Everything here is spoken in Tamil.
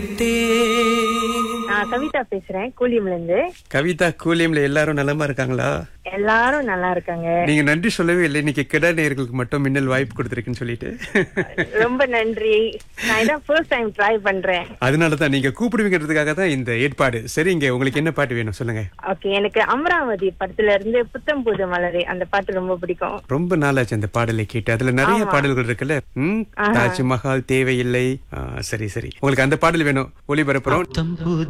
நான் கவிதா பேசுறேன் கூலியம்ல இருந்து கவிதா கூலியம்ல எல்லாரும் நலமா இருக்காங்களா எல்லாரும் நல்லா இருக்காங்க நீங்க நன்றி சொல்லவே இல்லை இன்னைக்கு கிட நேயர்களுக்கு மட்டும் மின்னல் வாய்ப்பு கொடுத்துருக்குன்னு சொல்லிட்டு ரொம்ப நன்றி நான் இதான் ஃபர்ஸ்ட் டைம் ட்ரை பண்றேன் அதனாலதான் நீங்க கூப்பிடுவீங்கிறதுக்காக தான் இந்த ஏற்பாடு சரிங்க உங்களுக்கு என்ன பாட்டு வேணும் சொல்லுங்க ஓகே எனக்கு அமராவதி படத்துல இருந்து புத்தம் புது மலரே அந்த பாட்டு ரொம்ப பிடிக்கும் ரொம்ப நாளாச்சு அந்த பாடலை கேட்டு அதுல நிறைய பாடல்கள் இருக்குல்ல ம் தாஜ்மஹால் தேவையில்லை ஆ, சரி சரி உங்களுக்கு அந்த பாடல் வேணும் ஒளிபரப்புறோம் தம்புது